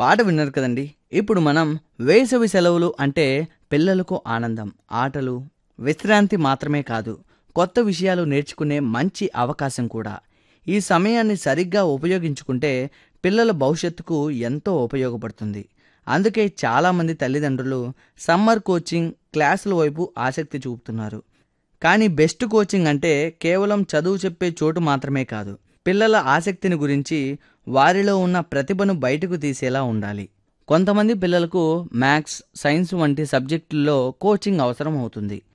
పాట విన్నారు కదండి ఇప్పుడు మనం వేసవి సెలవులు అంటే పిల్లలకు ఆనందం ఆటలు విశ్రాంతి మాత్రమే కాదు కొత్త విషయాలు నేర్చుకునే మంచి అవకాశం కూడా ఈ సమయాన్ని సరిగ్గా ఉపయోగించుకుంటే పిల్లల భవిష్యత్తుకు ఎంతో ఉపయోగపడుతుంది అందుకే చాలామంది తల్లిదండ్రులు సమ్మర్ కోచింగ్ క్లాసుల వైపు ఆసక్తి చూపుతున్నారు కానీ బెస్ట్ కోచింగ్ అంటే కేవలం చదువు చెప్పే చోటు మాత్రమే కాదు పిల్లల ఆసక్తిని గురించి వారిలో ఉన్న ప్రతిభను బయటకు తీసేలా ఉండాలి కొంతమంది పిల్లలకు మ్యాథ్స్ సైన్స్ వంటి సబ్జెక్టుల్లో కోచింగ్ అవసరం అవుతుంది